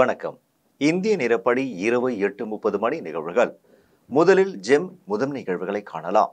வணக்கம் இந்திய நிறப்படி இரவு எட்டு முப்பது மணி நிகழ்வுகள் முதலில் ஜெம் முதல் நிகழ்வுகளை காணலாம்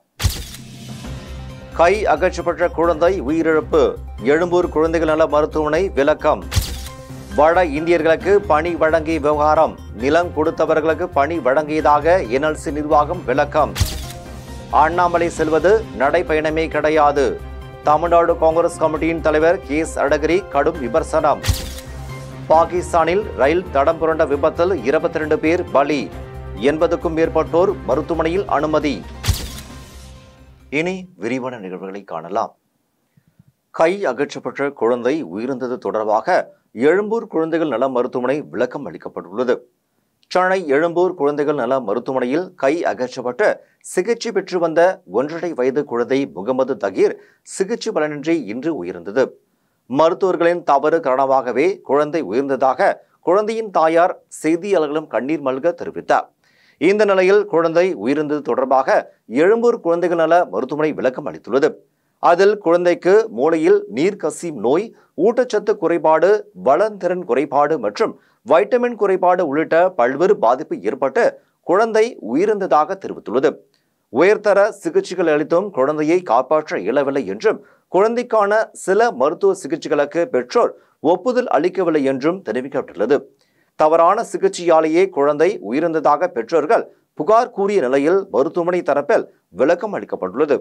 கை அகற்றப்பட்ட குழந்தை உயிரிழப்பு எழும்பூர் குழந்தைகள் நல மருத்துவமனை விளக்கம் வட இந்தியர்களுக்கு பணி வழங்கிய விவகாரம் நிலம் கொடுத்தவர்களுக்கு பணி வழங்கியதாக என்எல்சி நிர்வாகம் விளக்கம் அண்ணாமலை செல்வது நடைபயணமே கிடையாது தமிழ்நாடு காங்கிரஸ் கமிட்டியின் தலைவர் கே எஸ் அழகிரி கடும் விமர்சனம் பாகிஸ்தானில் ரயில் தடம் புரண்ட விபத்தில் இருபத்தி ரெண்டு பேர் பலி எண்பதுக்கும் மேற்பட்டோர் மருத்துவமனையில் அனுமதி இனி விரிவான நிகழ்வுகளை காணலாம் கை அகற்றப்பட்ட குழந்தை உயிரிழந்தது தொடர்பாக எழும்பூர் குழந்தைகள் நல மருத்துவமனை விளக்கம் அளிக்கப்பட்டுள்ளது சென்னை எழும்பூர் குழந்தைகள் நல மருத்துவமனையில் கை அகற்றப்பட்டு சிகிச்சை பெற்று வந்த ஒன்றரை வயது குழந்தை முகமது தகீர் சிகிச்சை பலனின்றி இன்று உயிர்ந்தது மருத்துவர்களின் தவறு காரணமாகவே குழந்தை உயிர்ந்ததாக குழந்தையின் தாயார் செய்தியாளர்களும் கண்ணீர் மல்க தெரிவித்தார் இந்த நிலையில் குழந்தை உயிரிழந்தது தொடர்பாக எழும்பூர் குழந்தைகள் நல மருத்துவமனை விளக்கம் அளித்துள்ளது அதில் குழந்தைக்கு மூளையில் நீர் கசியும் நோய் ஊட்டச்சத்து குறைபாடு வளர்ந்திறன் குறைபாடு மற்றும் வைட்டமின் குறைபாடு உள்ளிட்ட பல்வேறு பாதிப்பு ஏற்பட்டு குழந்தை உயிரிழந்ததாக தெரிவித்துள்ளது உயர்தர சிகிச்சைகள் அளித்தும் குழந்தையை காப்பாற்ற இயலவில்லை என்றும் குழந்தைக்கான சில மருத்துவ சிகிச்சைகளுக்கு பெற்றோர் ஒப்புதல் அளிக்கவில்லை என்றும் தெரிவிக்கப்பட்டுள்ளது தவறான சிகிச்சையாலேயே குழந்தை உயிரிழந்ததாக பெற்றோர்கள் புகார் கூறிய நிலையில் மருத்துவமனை தரப்பில் விளக்கம் அளிக்கப்பட்டுள்ளது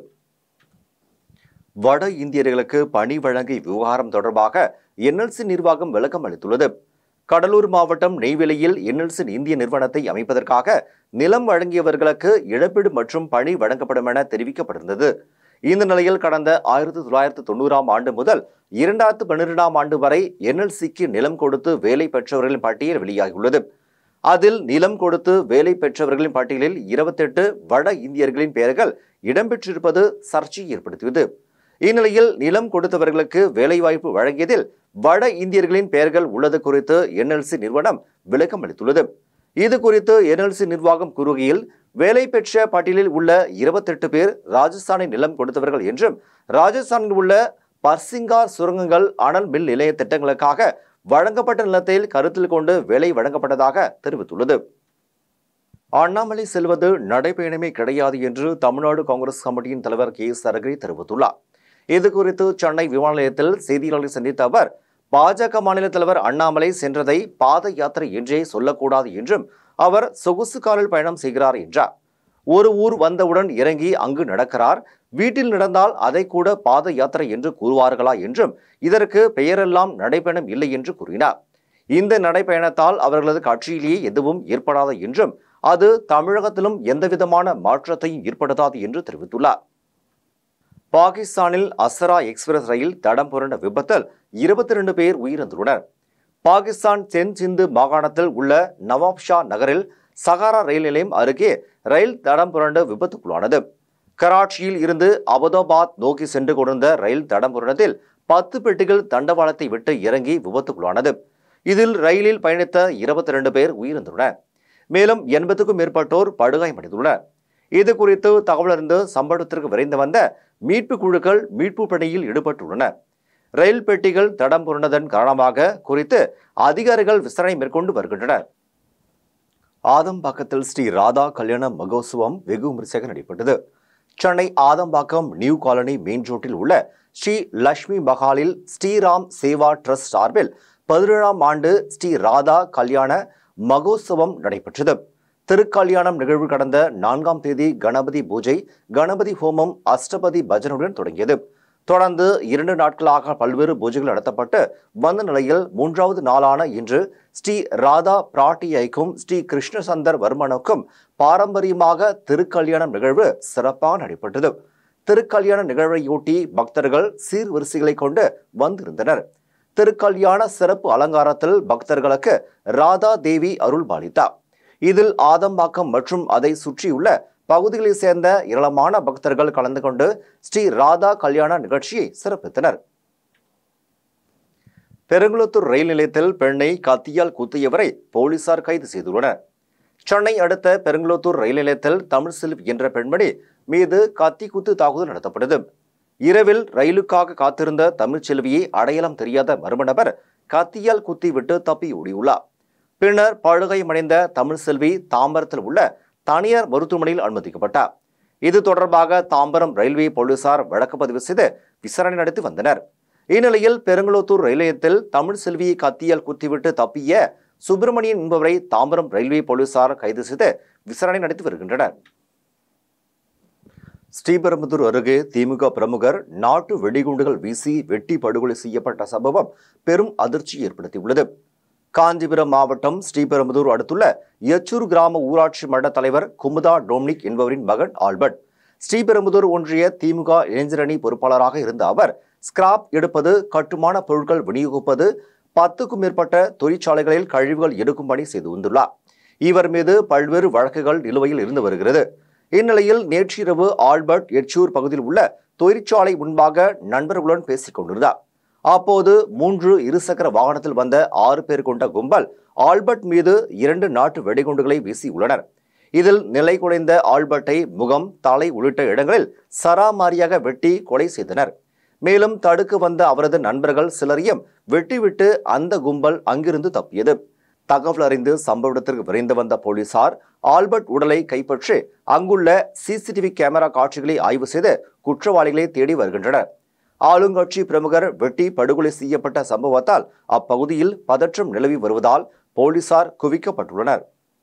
வட இந்தியர்களுக்கு பணி வழங்கிய விவகாரம் தொடர்பாக என்எல்சி நிர்வாகம் விளக்கம் அளித்துள்ளது கடலூர் மாவட்டம் நெய்வேலியில் என்எல்சி இந்திய நிறுவனத்தை அமைப்பதற்காக நிலம் வழங்கியவர்களுக்கு இழப்பீடு மற்றும் பணி வழங்கப்படும் என தெரிவிக்கப்பட்டிருந்தது இந்த நிலையில் கடந்த ஆயிரத்தி தொள்ளாயிரத்தி தொண்ணூறாம் ஆண்டு முதல் இரண்டாயிரத்து பன்னிரெண்டாம் ஆண்டு வரை என்எல்சிக்கு நிலம் கொடுத்து வேலை பெற்றவர்களின் பட்டியல் வெளியாகியுள்ளது அதில் நிலம் கொடுத்து வேலை பெற்றவர்களின் பட்டியலில் இருபத்தெட்டு வட இந்தியர்களின் பெயர்கள் இடம்பெற்றிருப்பது சர்ச்சையை ஏற்படுத்தியது இந்நிலையில் நிலம் கொடுத்தவர்களுக்கு வேலைவாய்ப்பு வழங்கியதில் வட இந்தியர்களின் பெயர்கள் உள்ளது குறித்து என்எல்சி நிறுவனம் விளக்கம் அளித்துள்ளது இது குறித்து என்எல்சி நிர்வாகம் கூறுகையில் வேலை பெற்ற பட்டியலில் உள்ள இருபத்தெட்டு பேர் ராஜஸ்தானில் நிலம் கொடுத்தவர்கள் என்றும் ராஜஸ்தானில் உள்ள பர்சிங்கார் சுரங்கங்கள் அனல் மின் நிலைய திட்டங்களுக்காக வழங்கப்பட்ட நிலத்தில் கருத்தில் கொண்டு வேலை வழங்கப்பட்டதாக தெரிவித்துள்ளது அண்ணாமலை செல்வது நடைபயணமே கிடையாது என்று தமிழ்நாடு காங்கிரஸ் கமிட்டியின் தலைவர் கே எஸ் அழகிரி தெரிவித்துள்ளார் இது குறித்து சென்னை விமான நிலையத்தில் செய்தியாளர்களை சந்தித்த அவர் பாஜக மாநில தலைவர் அண்ணாமலை சென்றதை பாத யாத்திரை என்றே சொல்லக்கூடாது என்றும் அவர் சொகுசு காரில் பயணம் செய்கிறார் என்றார் ஒரு ஊர் வந்தவுடன் இறங்கி அங்கு நடக்கிறார் வீட்டில் நடந்தால் அதை கூட பாத யாத்திரை என்று கூறுவார்களா என்றும் இதற்கு பெயரெல்லாம் நடைபயணம் இல்லை என்று கூறினார் இந்த நடைபயணத்தால் அவர்களது கட்சியிலேயே எதுவும் ஏற்படாது என்றும் அது தமிழகத்திலும் எந்தவிதமான மாற்றத்தையும் ஏற்படுத்தாது என்று தெரிவித்துள்ளார் பாகிஸ்தானில் அசரா எக்ஸ்பிரஸ் ரயில் தடம் புரண்ட விபத்தில் இருபத்தி ரெண்டு பேர் உயிரிழந்துள்ளனர் பாகிஸ்தான் தென் சிந்து மாகாணத்தில் உள்ள நவாப் ஷா நகரில் சகாரா ரயில் நிலையம் அருகே ரயில் தடம் புரண்டு விபத்துக்குள்ளானது கராச்சியில் இருந்து அபதாபாத் நோக்கி சென்று கொண்டிருந்த ரயில் தடம் புரண்டதில் பத்து பெட்டிகள் தண்டவாளத்தை விட்டு இறங்கி விபத்துக்குள்ளானது இதில் ரயிலில் பயணித்த இருபத்தி ரெண்டு பேர் உயிரிழந்துள்ளனர் மேலும் எண்பதுக்கும் மேற்பட்டோர் படுகாயமடைந்துள்ளனர் இது குறித்து தகவல் அறிந்து சம்பவத்திற்கு விரைந்து வந்த மீட்பு குழுக்கள் மீட்பு பணியில் ஈடுபட்டுள்ளன ரயில் பெட்டிகள் தடம் புரண்டதன் காரணமாக குறித்து அதிகாரிகள் விசாரணை மேற்கொண்டு வருகின்றனர் ஆதம்பாக்கத்தில் ஸ்ரீ ராதா கல்யாண மகோத்சவம் வெகு விமரிசையாக நடைபெற்றது Chennai Adambakkam new colony main ரோட்டில் உள்ள ஸ்ரீ லட்சுமி மகாலில் ஸ்ரீராம் சேவா ட்ரஸ்ட் சார்பில் பதினேழாம் ஆண்டு ஸ்ரீ ராதா கல்யாண மகோத்சவம் நடைபெற்றது திருக்கல்யாணம் நிகழ்வு கடந்த நான்காம் தேதி கணபதி பூஜை கணபதி ஹோமம் அஷ்டபதி பஜனுடன் தொடங்கியது தொடர்ந்து இரண்டு நாட்களாக பல்வேறு பூஜைகள் நடத்தப்பட்டு வந்த நிலையில் மூன்றாவது நாளான இன்று ஸ்ரீ ராதா பிராட்டியைக்கும் ஸ்ரீ கிருஷ்ணசந்தர் வர்மனுக்கும் பாரம்பரியமாக திருக்கல்யாணம் நிகழ்வு சிறப்பாக நடைபெற்றது திருக்கல்யாண நிகழ்வையொட்டி பக்தர்கள் சீர்வரிசைகளை கொண்டு வந்திருந்தனர் திருக்கல்யாண சிறப்பு அலங்காரத்தில் பக்தர்களுக்கு ராதா தேவி அருள் பாலித்தார் இதில் ஆதம்பாக்கம் மற்றும் அதை சுற்றியுள்ள பகுதிகளைச் சேர்ந்த ஏராளமான பக்தர்கள் கலந்து கொண்டு ஸ்ரீ ராதா கல்யாண நிகழ்ச்சியை சிறப்பித்தனர் பெருங்குளத்தூர் ரயில் நிலையத்தில் பெண்ணை கத்தியால் குத்தியவரை போலீசார் கைது செய்துள்ளனர் சென்னை அடுத்த பெருங்குளத்தூர் ரயில் நிலையத்தில் தமிழ் செல்வி என்ற பெண்மணி மீது கத்தி குத்து தாக்குதல் நடத்தப்பட்டது இரவில் ரயிலுக்காக காத்திருந்த தமிழ்ச் செல்வியை அடையாளம் தெரியாத மர்ம நபர் கத்தியால் குத்திவிட்டு தப்பி ஓடியுள்ளார் பின்னர் படுகாயமடைந்த தமிழ்செல்வி தாம்பரத்தில் உள்ள தனியார் மருத்துவமனையில் அனுமதிக்கப்பட்டார் இது தொடர்பாக தாம்பரம் ரயில்வே போலீசார் வழக்கு பதிவு செய்து விசாரணை நடத்தி வந்தனர் இந்நிலையில் பெருங்குளத்தூர் ரயில் நிலையத்தில் தமிழ் செல்வியை கத்தியால் குத்திவிட்டு தப்பிய சுப்பிரமணியன் என்பவரை தாம்பரம் ரயில்வே போலீசார் கைது செய்து விசாரணை நடத்தி வருகின்றனர் ஸ்ரீபெரும்புதூர் அருகே திமுக பிரமுகர் நாட்டு வெடிகுண்டுகள் வீசி வெட்டி படுகொலை செய்யப்பட்ட சம்பவம் பெரும் அதிர்ச்சி ஏற்படுத்தியுள்ளது காஞ்சிபுரம் மாவட்டம் ஸ்ரீபெரும்புதூர் அடுத்துள்ள எச்சூர் கிராம ஊராட்சி மன்ற தலைவர் குமுதா டோம்னிக் என்பவரின் மகன் ஆல்பர்ட் ஸ்ரீபெரும்புதூர் ஒன்றிய திமுக இளைஞரணி பொறுப்பாளராக இருந்த அவர் ஸ்கிராப் எடுப்பது கட்டுமான பொருட்கள் விநியோகிப்பது பத்துக்கும் மேற்பட்ட தொழிற்சாலைகளில் கழிவுகள் எடுக்கும் பணி செய்து வந்துள்ளார் இவர் மீது பல்வேறு வழக்குகள் நிலுவையில் இருந்து வருகிறது இந்நிலையில் நேற்றிரவு ஆல்பர்ட் எச்சூர் பகுதியில் உள்ள தொழிற்சாலை முன்பாக நண்பர்களுடன் பேசிக் கொண்டிருந்தார் அப்போது மூன்று இருசக்கர வாகனத்தில் வந்த ஆறு பேர் கொண்ட கும்பல் ஆல்பர்ட் மீது இரண்டு நாட்டு வெடிகுண்டுகளை வீசியுள்ளனர் இதில் நிலை குலைந்த ஆல்பர்ட்டை முகம் தலை உள்ளிட்ட இடங்களில் சராமாரியாக வெட்டி கொலை செய்தனர் மேலும் தடுக்க வந்த அவரது நண்பர்கள் சிலரையும் வெட்டிவிட்டு அந்த கும்பல் அங்கிருந்து தப்பியது தகவல் அறிந்து சம்பவ இடத்திற்கு விரைந்து வந்த போலீசார் ஆல்பர்ட் உடலை கைப்பற்றி அங்குள்ள சிசிடிவி கேமரா காட்சிகளை ஆய்வு செய்து குற்றவாளிகளை தேடி வருகின்றனர் ஆளுங்கட்சி பிரமுகர் வெட்டி படுகொலை செய்யப்பட்ட சம்பவத்தால் அப்பகுதியில் பதற்றம் நிலவி வருவதால் போலீசார் குவிக்கப்பட்டுள்ளனர்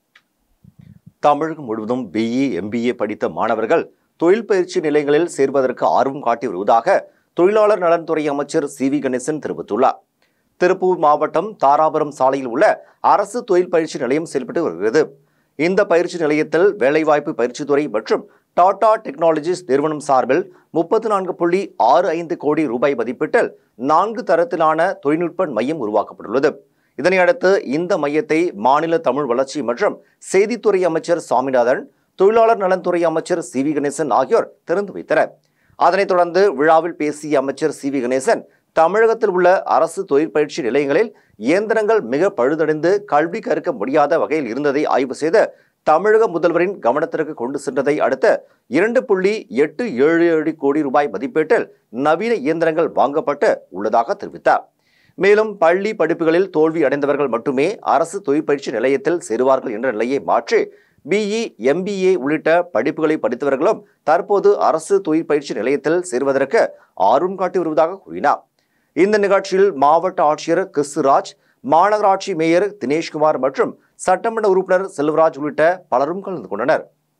தமிழகம் முழுவதும் பிஇ எம்பிஏ படித்த மாணவர்கள் தொழில் பயிற்சி நிலையங்களில் சேர்வதற்கு ஆர்வம் காட்டி வருவதாக தொழிலாளர் நலன்துறை அமைச்சர் சி வி கணேசன் தெரிவித்துள்ளார் திருப்பூர் மாவட்டம் தாராபுரம் சாலையில் உள்ள அரசு தொழில் பயிற்சி நிலையம் செயல்பட்டு வருகிறது இந்த பயிற்சி நிலையத்தில் வேலைவாய்ப்பு பயிற்சித்துறை மற்றும் டாடா டெக்னாலஜிஸ் நிறுவனம் சார்பில் முப்பத்தி நான்கு புள்ளி ஆறு ஐந்து கோடி ரூபாய் மதிப்பீட்டில் நான்கு தரத்திலான தொழில்நுட்ப மையம் உருவாக்கப்பட்டுள்ளது இதனையடுத்து இந்த மையத்தை மாநில தமிழ் வளர்ச்சி மற்றும் செய்தித்துறை அமைச்சர் சாமிநாதன் தொழிலாளர் நலன்துறை அமைச்சர் சி வி கணேசன் ஆகியோர் திறந்து வைத்தனர் அதனைத் தொடர்ந்து விழாவில் பேசிய அமைச்சர் சி வி கணேசன் தமிழகத்தில் உள்ள அரசு தொழிற்பயிற்சி நிலையங்களில் இயந்திரங்கள் மிக பழுதடைந்து கல்வி கற்க முடியாத வகையில் இருந்ததை ஆய்வு செய்து தமிழக முதல்வரின் கவனத்திற்கு கொண்டு சென்றதை அடுத்து இரண்டு புள்ளி எட்டு ஏழு ஏழு கோடி ரூபாய் மதிப்பீட்டில் நவீன இயந்திரங்கள் வாங்கப்பட்டு உள்ளதாக தெரிவித்தார் மேலும் பள்ளி படிப்புகளில் தோல்வி அடைந்தவர்கள் மட்டுமே அரசு தொழிற்பயிற்சி நிலையத்தில் சேருவார்கள் என்ற நிலையை மாற்றி பிஇ எம்பிஏ உள்ளிட்ட படிப்புகளை படித்தவர்களும் தற்போது அரசு தொழிற்பயிற்சி நிலையத்தில் சேர்வதற்கு ஆர்வம் காட்டி வருவதாக கூறினார் இந்த நிகழ்ச்சியில் மாவட்ட ஆட்சியர் கிறிஸ்துராஜ் மாநகராட்சி மேயர் தினேஷ்குமார் மற்றும் சட்டமன்ற உறுப்பினர் செல்வராஜ் உள்ளிட்ட பலரும் கலந்து கொண்டனர்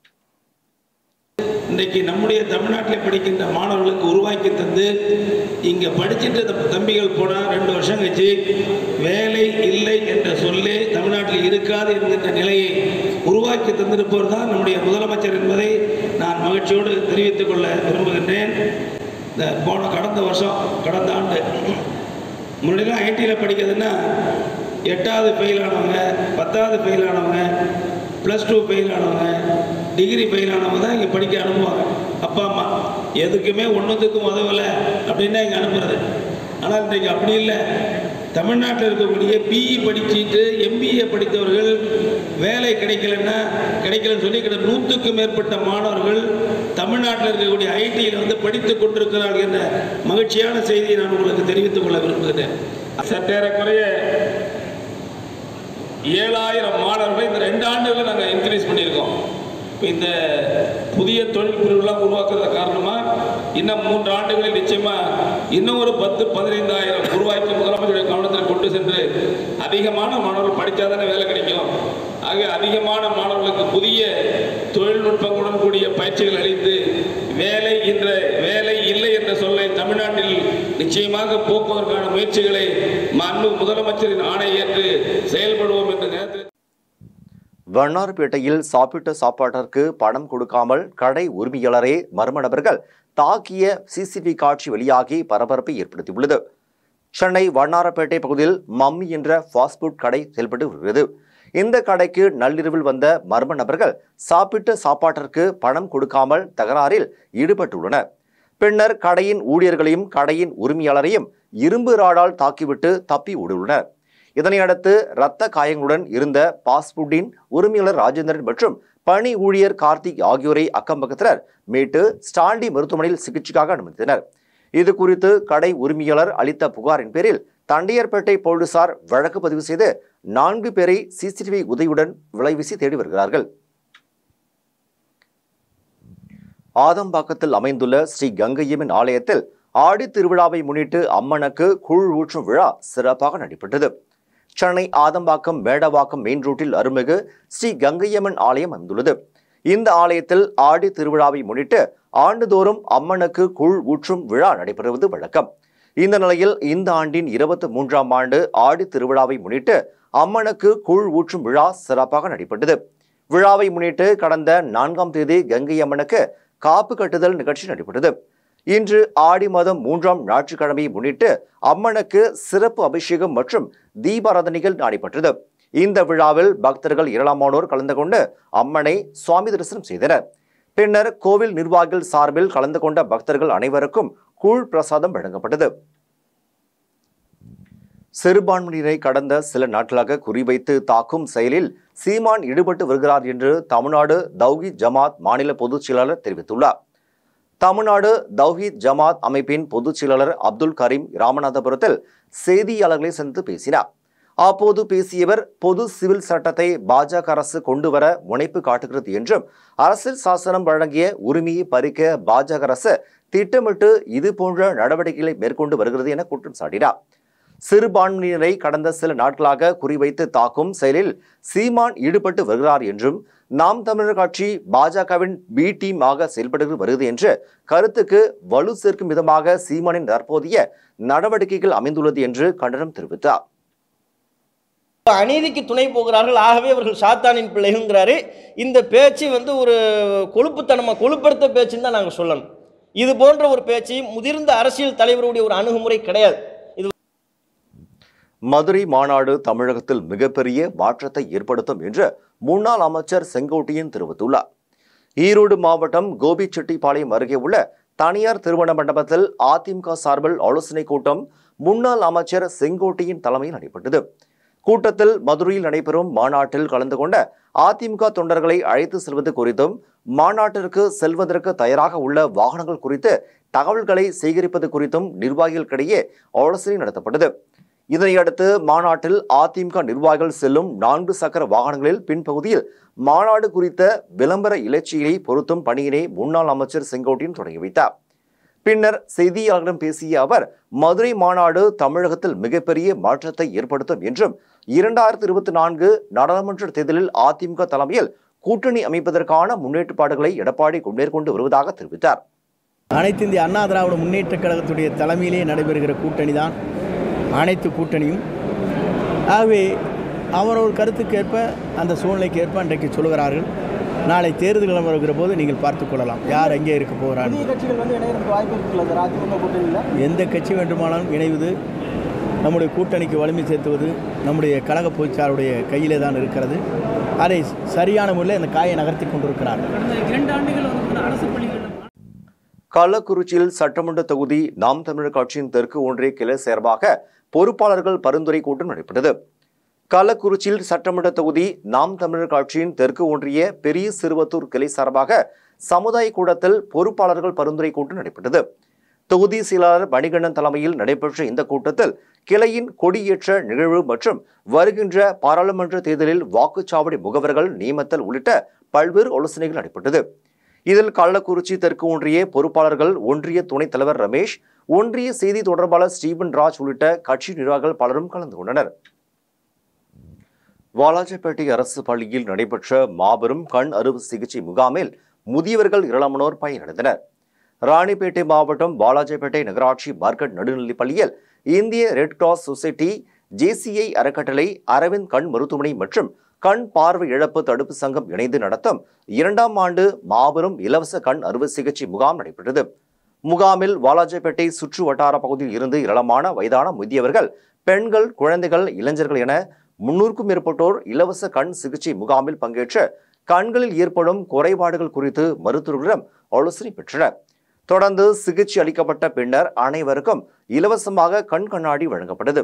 இன்றைக்கு நம்முடைய தமிழ்நாட்டில் படிக்கின்ற மாணவர்களுக்கு உருவாக்கி தந்து இங்கே படிச்சுட்டு இந்த தம்பிகள் போனால் ரெண்டு வருஷம் கழிச்சு வேலை இல்லை என்ற சொல்லே தமிழ்நாட்டில் இருக்காது என்கின்ற நிலையை உருவாக்கி தந்திருப்பவர் தான் நம்முடைய முதலமைச்சர் என்பதை நான் மகிழ்ச்சியோடு தெரிவித்துக் கொள்ள விரும்புகின்றேன் இந்த போன கடந்த வருஷம் கடந்த ஆண்டு முன்னாடிலாம் ஐடியில் படிக்கிறதுன்னா எட்டாவது ஃபெயில் ஆனவங்க பத்தாவது ஃபெயில் ஆனவங்க ப்ளஸ் டூ ஃபெயில் ஆனவங்க டிகிரி ஃபெயில் ஆனவங்க தான் இங்கே படிக்க அனுப்புவாங்க அப்பா அம்மா எதுக்குமே ஒன்றுத்துக்கும் உதவலை அப்படின்னு இங்கே அனுப்புறது ஆனால் இன்றைக்கு அப்படி இல்லை தமிழ்நாட்டில் இருக்கக்கூடிய பிஇ படிச்சுட்டு எம்பிஏ படித்தவர்கள் வேலை கிடைக்கலன்னா கிடைக்கலன்னு சொல்லி கிட்ட நூற்றுக்கும் மேற்பட்ட மாணவர்கள் தமிழ்நாட்டில் இருக்கக்கூடிய ஐடியில் வந்து படித்து கொண்டிருக்கிறார்கள் என்ற மகிழ்ச்சியான செய்தியை நான் உங்களுக்கு தெரிவித்துக் கொள்ள விரும்புகிறேன் சற்றேறக்குறைய ஏழாயிரம் மாணவர்கள் இந்த ரெண்டு ஆண்டுகளில் நாங்கள் இன்க்ரீஸ் பண்ணியிருக்கோம் இப்போ இந்த புதிய தொழில் பிரிவுலாம் உருவாக்குறது காரணமாக இன்னும் மூன்று ஆண்டுகளில் நிச்சயமாக இன்னும் ஒரு பத்து பதினைந்தாயிரம் உருவாக்கி முதலமைச்சருடைய கவனத்தில் கொண்டு சென்று அதிகமான மாணவர்கள் படித்தா தானே வேலை கிடைக்கும் ஆக அதிகமான மாணவர்களுக்கு புதிய தொழில்நுட்பங்களுடன் கூடிய பயிற்சிகள் அளித்து வேலை என்ற வேலை இல்லை என்ற சொல்லை தமிழ்நாட்டில் நிச்சயமாக போக்குவதற்கான முயற்சிகளை மாண்பு முதலமைச்சரின் ஆணை ஏற்று செயல்படுவோம் என்ற நேரத்தில் வண்ணார்பேட்டையில் சாப்பிட்ட சாப்பாட்டிற்கு பணம் கொடுக்காமல் கடை உரிமையாளரே மர்ம நபர்கள் தாக்கிய சிசிடிவி காட்சி வெளியாகி பரபரப்பை ஏற்படுத்தியுள்ளது சென்னை வண்ணாரப்பேட்டை பகுதியில் மம்மி என்ற ஃபாஸ்ட் ஃபுட் கடை செயல்பட்டு வருகிறது இந்த கடைக்கு நள்ளிரவில் வந்த மர்ம நபர்கள் சாப்பிட்ட சாப்பாட்டிற்கு பணம் கொடுக்காமல் தகராறில் ஈடுபட்டுள்ளனர் பின்னர் கடையின் ஊழியர்களையும் கடையின் உரிமையாளரையும் இரும்பு ராடால் தாக்கிவிட்டு தப்பி ஓடியுள்ளனர் இதனையடுத்து இரத்த காயங்களுடன் இருந்த பாஸ்புட்டின் உரிமையாளர் ராஜேந்திரன் மற்றும் பணி ஊழியர் கார்த்திக் ஆகியோரை அக்கம்பக்கத்தினர் மீட்டு ஸ்டாண்டி மருத்துவமனையில் சிகிச்சைக்காக அனுமதித்தனர் இது குறித்து கடை உரிமையாளர் அளித்த புகாரின் பேரில் தண்டையர்பேட்டை போலீசார் வழக்கு பதிவு செய்து நான்கு பேரை சிசிடிவி உதவியுடன் விளைவீசி தேடி வருகிறார்கள் ஆதம்பாக்கத்தில் அமைந்துள்ள ஸ்ரீ கங்கையம்மன் ஆலயத்தில் ஆடி திருவிழாவை முன்னிட்டு அம்மனுக்கு கூழ் ஊற்றும் விழா சிறப்பாக நடைபெற்றது சென்னை ஆதம்பாக்கம் மேடவாக்கம் மெயின் ரோட்டில் அருள்மிகு ஸ்ரீ கங்கையம்மன் ஆலயம் அமைந்துள்ளது இந்த ஆலயத்தில் ஆடி திருவிழாவை முன்னிட்டு ஆண்டுதோறும் அம்மனுக்கு கூழ் ஊற்றும் விழா நடைபெறுவது வழக்கம் இந்த நிலையில் இந்த ஆண்டின் இருபத்தி மூன்றாம் ஆண்டு ஆடி திருவிழாவை முன்னிட்டு அம்மனுக்கு கூழ் ஊற்றும் விழா சிறப்பாக நடைபெற்றது விழாவை முன்னிட்டு கடந்த நான்காம் தேதி கங்கை அம்மனுக்கு காப்பு கட்டுதல் நிகழ்ச்சி நடைபெற்றது இன்று ஆடி மாதம் மூன்றாம் ஞாயிற்றுக்கிழமையை முன்னிட்டு அம்மனுக்கு சிறப்பு அபிஷேகம் மற்றும் தீபாராதனைகள் நடைபெற்றது இந்த விழாவில் பக்தர்கள் ஏராளமானோர் கலந்து கொண்டு அம்மனை சுவாமி தரிசனம் செய்தனர் பின்னர் கோவில் நிர்வாகிகள் சார்பில் கலந்து கொண்ட பக்தர்கள் அனைவருக்கும் கூழ் பிரசாதம் வழங்கப்பட்டது சிறுபான்மையினரை கடந்த சில நாட்களாக குறிவைத்து தாக்கும் செயலில் சீமான் ஈடுபட்டு வருகிறார் என்று தமிழ்நாடு தௌஹீத் ஜமாத் மாநில பொதுச் செயலாளர் தெரிவித்துள்ளார் தமிழ்நாடு தௌஹீத் ஜமாத் அமைப்பின் பொதுச் செயலாளர் அப்துல் கரீம் ராமநாதபுரத்தில் செய்தியாளர்களை சந்தித்து பேசினார் அப்போது பேசியவர் பொது சிவில் சட்டத்தை பாஜக அரசு கொண்டு வர முனைப்பு காட்டுகிறது என்றும் அரசியல் சாசனம் வழங்கிய உரிமையை பறிக்க பாஜக அரசு திட்டமிட்டு இது போன்ற நடவடிக்கைகளை மேற்கொண்டு வருகிறது என குற்றம் சாட்டினார் சிறுபான்மையினரை கடந்த சில நாட்களாக குறிவைத்து தாக்கும் செயலில் சீமான் ஈடுபட்டு வருகிறார் என்றும் நாம் தமிழர் கட்சி பாஜகவின் பி டீம் ஆக செயல்பட்டு வருகிறது என்ற கருத்துக்கு வலு சேர்க்கும் விதமாக சீமானின் தற்போதைய நடவடிக்கைகள் அமைந்துள்ளது என்று கண்டனம் தெரிவித்தார் அநீதிக்கு துணை போகிறார்கள் ஆகவே அவர்கள் சாத்தானின் பிள்ளைங்கிறாரு இந்த பேச்சு வந்து ஒரு கொழுப்புத்தனமாக கொழுப்படுத்த பேச்சுன்னு தான் நாங்கள் சொல்லணும் இது போன்ற ஒரு பேச்சு முதிர்ந்த அரசியல் தலைவருடைய ஒரு அணுகுமுறை கிடையாது இது மதுரை மாநாடு தமிழகத்தில் மிகப்பெரிய மாற்றத்தை ஏற்படுத்தும் என்று முன்னாள் அமைச்சர் செங்கோட்டையன் தெரிவித்துள்ளார் ஈரோடு மாவட்டம் கோபிச்செட்டிப்பாளையம் அருகே உள்ள தனியார் திருமண மண்டபத்தில் அதிமுக சார்பில் ஆலோசனைக் கூட்டம் முன்னாள் அமைச்சர் செங்கோட்டையின் தலைமையில் நடைபெற்றது கூட்டத்தில் மதுரையில் நடைபெறும் மாநாட்டில் கலந்து கொண்ட அதிமுக தொண்டர்களை அழைத்து செல்வது குறித்தும் மாநாட்டிற்கு செல்வதற்கு தயாராக உள்ள வாகனங்கள் குறித்து தகவல்களை சேகரிப்பது குறித்தும் நிர்வாகிகளுக்கிடையே ஆலோசனை நடத்தப்பட்டது இதனையடுத்து மாநாட்டில் அதிமுக நிர்வாகிகள் செல்லும் நான்கு சக்கர வாகனங்களில் பின்பகுதியில் மாநாடு குறித்த விளம்பர இலச்சியை பொருத்தும் பணியினை முன்னாள் அமைச்சர் செங்கோட்டையன் தொடங்கி வைத்தார் பின்னர் செய்தியாளர்களிடம் பேசிய அவர் மதுரை மாநாடு தமிழகத்தில் மிகப்பெரிய மாற்றத்தை ஏற்படுத்தும் என்றும் இரண்டாயிரத்தி இருபத்தி நான்கு நாடாளுமன்ற தேர்தலில் அதிமுக தலைமையில் கூட்டணி அமைப்பதற்கான முன்னேற்பாடுகளை எடப்பாடி மேற்கொண்டு வருவதாக தெரிவித்தார் அனைத்து இந்திய அண்ணா திராவிட முன்னேற்றக் கழகத்துடைய தலைமையிலே நடைபெறுகிற கூட்டணி தான் அனைத்து கூட்டணியும் ஆகவே அவரவர் கருத்துக்கேற்ப அந்த சூழ்நிலைக்கு ஏற்ப அன்றைக்கு சொல்கிறார்கள் நாளை தேர்தல் வருகிற போது நீங்கள் பார்த்துக் கொள்ளலாம் யார் எங்கே இருக்க போகிறார்கள் புதிய கட்சிகள் வந்து இணையறதுக்கு வாய்ப்பு இருக்குல்ல சார் அதிமுக கூட்டணியில் எந்த கட்சி வேண்டுமானாலும் இணைவது நம்முடைய கூட்டணிக்கு வலிமை சேர்த்துவது நம்முடைய கழக பொதுச்சாருடைய கையிலே தான் இருக்கிறது அதை சரியான முறையில் அந்த காயை நகர்த்தி கொண்டிருக்கிறார்கள் கடந்த இரண்டு ஆண்டுகள் வந்து அரசு பள்ளிகளில் கள்ளக்குறிச்சியில் சட்டமன்ற தொகுதி நாம் தமிழர் கட்சியின் தெற்கு ஒன்றிய கிளை சார்பாக பொறுப்பாளர்கள் பரிந்துரை கூட்டம் நடைபெற்றது கள்ளக்குறிச்சியில் சட்டமன்ற தொகுதி நாம் தமிழர் கட்சியின் தெற்கு ஒன்றிய பெரிய சிறுவத்தூர் கிளை சார்பாக சமுதாய கூடத்தில் பொறுப்பாளர்கள் பரிந்துரை கூட்டம் நடைபெற்றது தொகுதி செயலாளர் மணிகண்டன் தலைமையில் நடைபெற்ற இந்த கூட்டத்தில் கிளையின் கொடியேற்ற நிகழ்வு மற்றும் வருகின்ற பாராளுமன்ற தேர்தலில் வாக்குச்சாவடி முகவர்கள் நியமித்தல் உள்ளிட்ட பல்வேறு ஆலோசனைகள் நடைபெற்றது இதில் கள்ளக்குறிச்சி தெற்கு ஒன்றிய பொறுப்பாளர்கள் ஒன்றிய துணைத் தலைவர் ரமேஷ் ஒன்றிய செய்தி தொடர்பாளர் ஸ்டீபன் ராஜ் உள்ளிட்ட கட்சி நிர்வாகிகள் பலரும் கலந்து கொண்டனர் வாலாஜாப்பேட்டை அரசு பள்ளியில் நடைபெற்ற மாபெரும் கண் அறுவை சிகிச்சை முகாமில் முதியவர்கள் ஏராளமானோர் பயனடைந்தனர் ராணிப்பேட்டை மாவட்டம் வாலாஜாப்பேட்டை நகராட்சி மார்க்கெட் நடுநிலைப் பள்ளியில் இந்திய ரெட் கிராஸ் சொசைட்டி ஜேசிஐ அறக்கட்டளை அரவிந்த் கண் மருத்துவமனை மற்றும் கண் பார்வை இழப்பு தடுப்பு சங்கம் இணைந்து நடத்தும் இரண்டாம் ஆண்டு மாபெரும் இலவச கண் அறுவை சிகிச்சை முகாம் நடைபெற்றது முகாமில் வாலாஜாப்பேட்டை சுற்று வட்டார பகுதியில் இருந்து ஏராளமான வயதான முதியவர்கள் பெண்கள் குழந்தைகள் இளைஞர்கள் என முன்னூறுக்கும் மேற்பட்டோர் இலவச கண் சிகிச்சை முகாமில் பங்கேற்று கண்களில் ஏற்படும் குறைபாடுகள் குறித்து மருத்துவர்களிடம் ஆலோசனை பெற்றனர் தொடர்ந்து சிகிச்சை அளிக்கப்பட்ட பின்னர் அனைவருக்கும் இலவசமாக கண் கண்ணாடி வழங்கப்பட்டது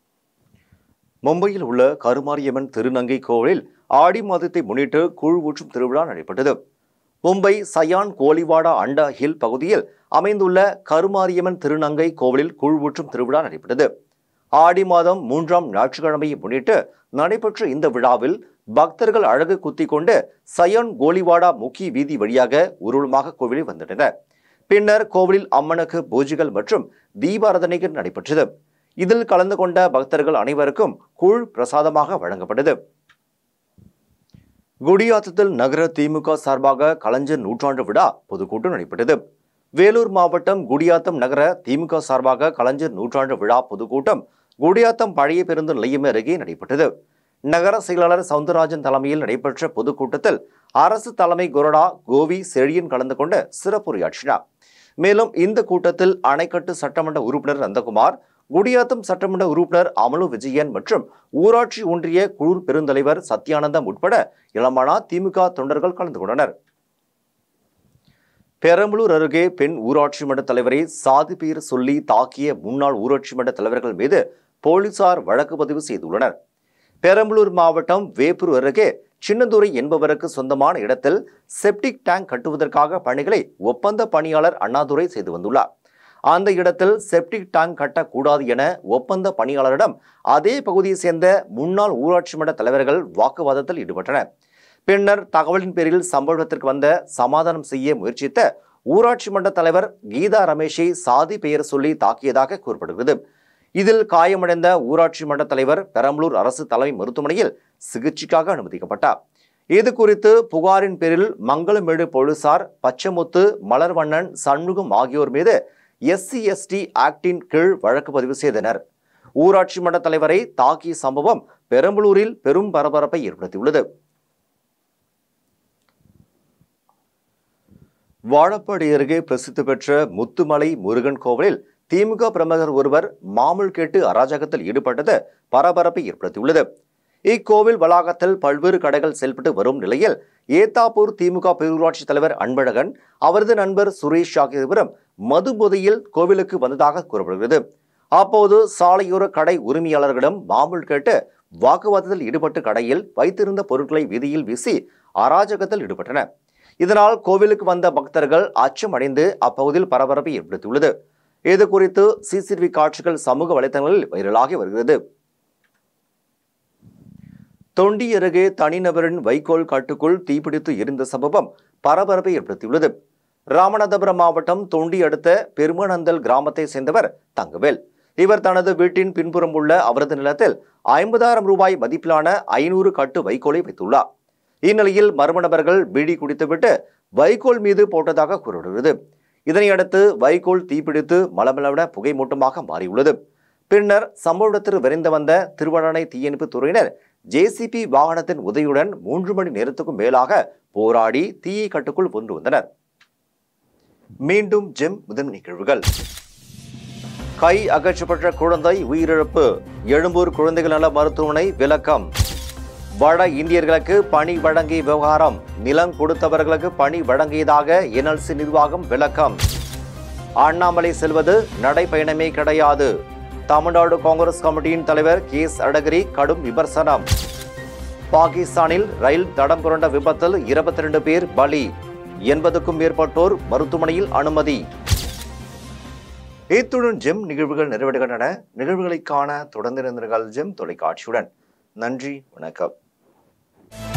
மும்பையில் உள்ள கருமாரியம்மன் திருநங்கை கோவிலில் ஆடி மாதத்தை முன்னிட்டு கூழ் ஊற்றும் திருவிழா நடைபெற்றது மும்பை சயான் கோலிவாடா அண்டா ஹில் பகுதியில் அமைந்துள்ள கருமாரியம்மன் திருநங்கை கோவிலில் கூழ் ஊற்றும் திருவிழா நடைபெற்றது ஆடி மாதம் மூன்றாம் ஞாயிற்றுக்கிழமையை முன்னிட்டு நடைபெற்ற இந்த விழாவில் பக்தர்கள் அழகு குத்திக் கொண்டு சயன் கோலிவாடா முக்கிய வீதி வழியாக ஊர்வலமாக கோவிலில் வந்தனர் பின்னர் கோவிலில் அம்மனுக்கு பூஜைகள் மற்றும் தீபாராதனைகள் நடைபெற்றது இதில் கலந்து கொண்ட பக்தர்கள் அனைவருக்கும் கூழ் பிரசாதமாக வழங்கப்பட்டது குடியாத்தத்தில் நகர திமுக சார்பாக கலைஞர் நூற்றாண்டு விழா பொதுக்கூட்டம் நடைபெற்றது வேலூர் மாவட்டம் குடியாத்தம் நகர திமுக சார்பாக கலைஞர் நூற்றாண்டு விழா பொதுக்கூட்டம் குடியாத்தம் பழைய பேருந்து நிலையம் அருகே நடைபெற்றது நகர செயலாளர் சவுந்தரராஜன் தலைமையில் நடைபெற்ற பொதுக்கூட்டத்தில் அரசு தலைமை கொறடா கோவி செழியன் கலந்து கொண்டு சிறப்புரையாற்றினார் மேலும் இந்த கூட்டத்தில் அணைக்கட்டு சட்டமன்ற உறுப்பினர் நந்தகுமார் குடியாத்தம் சட்டமன்ற உறுப்பினர் அமலு விஜயன் மற்றும் ஊராட்சி ஒன்றிய குழு பெருந்தலைவர் சத்யானந்தம் உட்பட இளமானா திமுக தொண்டர்கள் கலந்து கொண்டனர் பெரம்பலூர் அருகே பெண் ஊராட்சி மன்ற தலைவரை சாதி பெயர் சொல்லி தாக்கிய முன்னாள் ஊராட்சி மன்ற தலைவர்கள் மீது போலீசார் வழக்கு பதிவு செய்துள்ளனர் பெரம்பலூர் மாவட்டம் வேப்பூர் அருகே சின்னதுரை என்பவருக்கு சொந்தமான இடத்தில் செப்டிக் டேங்க் கட்டுவதற்காக பணிகளை ஒப்பந்த பணியாளர் அண்ணாதுரை செய்து வந்துள்ளார் அந்த இடத்தில் செப்டிக் டேங்க் கட்டக்கூடாது என ஒப்பந்த பணியாளரிடம் அதே பகுதியை சேர்ந்த முன்னாள் ஊராட்சி மன்ற தலைவர்கள் வாக்குவாதத்தில் ஈடுபட்டனர் பின்னர் தகவலின் பேரில் சம்பவத்திற்கு வந்த சமாதானம் செய்ய முயற்சித்த ஊராட்சி மன்ற தலைவர் கீதா ரமேஷை சாதி பெயர் சொல்லி தாக்கியதாக கூறப்படுகிறது இதில் காயமடைந்த ஊராட்சி மன்ற தலைவர் பெரம்பலூர் அரசு தலைமை மருத்துவமனையில் சிகிச்சைக்காக அனுமதிக்கப்பட்டார் இது குறித்து புகாரின் பேரில் மங்களமேடு போலீசார் பச்சமுத்து மலர்வண்ணன் சண்முகம் ஆகியோர் மீது எஸ்சி எஸ்டி ஆக்டின் கீழ் வழக்கு பதிவு செய்தனர் ஊராட்சி மன்ற தலைவரை தாக்கிய சம்பவம் பெரம்பலூரில் பெரும் பரபரப்பை ஏற்படுத்தியுள்ளது வாழப்பாடி அருகே பிரசித்தி பெற்ற முத்துமலை முருகன் கோவிலில் திமுக பிரமுகர் ஒருவர் மாமூல் கேட்டு அராஜகத்தில் ஈடுபட்டது பரபரப்பை ஏற்படுத்தியுள்ளது இக்கோவில் வளாகத்தில் பல்வேறு கடைகள் செயல்பட்டு வரும் நிலையில் ஏத்தாப்பூர் திமுக பேரூராட்சி தலைவர் அன்பழகன் அவரது நண்பர் சுரேஷ் ஆகியோரும் மது போதையில் கோவிலுக்கு வந்ததாக கூறப்படுகிறது அப்போது சாலையோர கடை உரிமையாளர்களிடம் மாமூல் கேட்டு வாக்குவாதத்தில் ஈடுபட்டு கடையில் வைத்திருந்த பொருட்களை வீதியில் வீசி அராஜகத்தில் ஈடுபட்டனர் இதனால் கோவிலுக்கு வந்த பக்தர்கள் அச்சம் அடைந்து அப்பகுதியில் பரபரப்பை ஏற்படுத்தியுள்ளது இது குறித்து சிசிடிவி காட்சிகள் சமூக வலைதளங்களில் வைரலாகி வருகிறது தொண்டி அருகே தனிநபரின் வைக்கோல் காட்டுக்குள் தீப்பிடித்து எரிந்த சம்பவம் பரபரப்பை ஏற்படுத்தியுள்ளது ராமநாதபுரம் மாவட்டம் தொண்டி அடுத்த பெருமநந்தல் கிராமத்தை சேர்ந்தவர் தங்கவேல் இவர் தனது வீட்டின் பின்புறம் உள்ள அவரது நிலத்தில் ஐம்பதாயிரம் ரூபாய் மதிப்பிலான ஐநூறு கட்டு வைக்கோலை வைத்துள்ளார் இந்நிலையில் மர்ம நபர்கள் பீடி குடித்துவிட்டு வைக்கோல் மீது போட்டதாக கூறப்படுகிறது இதனையடுத்து வைக்கோல் தீப்பிடித்து மலமளவன புகை மூட்டமாக மாறியுள்ளது பின்னர் சம்பவ இடத்திற்கு விரைந்து வந்த திருவண்ணாமலை தீயணைப்பு துறையினர் ஜேசிபி வாகனத்தின் உதவியுடன் மூன்று மணி நேரத்துக்கும் மேலாக போராடி தீயை கட்டுக்குள் கொண்டு வந்தனர் மீண்டும் ஜெம் முதன் நிகழ்வுகள் கை அகற்றப்பட்ட குழந்தை உயிரிழப்பு எழும்பூர் குழந்தைகள் நல மருத்துவமனை விளக்கம் வட இந்தியர்களுக்கு பணி வழங்கிய விவகாரம் நிலம் கொடுத்தவர்களுக்கு பணி வழங்கியதாக என்எல்சி நிர்வாகம் விளக்கம் அண்ணாமலை செல்வது நடைப்பயணமே கிடையாது தமிழ்நாடு காங்கிரஸ் கமிட்டியின் தலைவர் கே எஸ் அழகிரி கடும் விமர்சனம் பாகிஸ்தானில் ரயில் தடம் புரண்ட விபத்தில் இருபத்தி ரெண்டு பேர் பலி எண்பதுக்கும் மேற்பட்டோர் மருத்துவமனையில் அனுமதி இத்துடன் ஜெம் நிகழ்வுகள் நிறைவடைகின்றன நிகழ்வுகளை காண தொடர்ந்து இருந்தீர்கள் ஜெம் தொலைக்காட்சியுடன் நன்றி வணக்கம்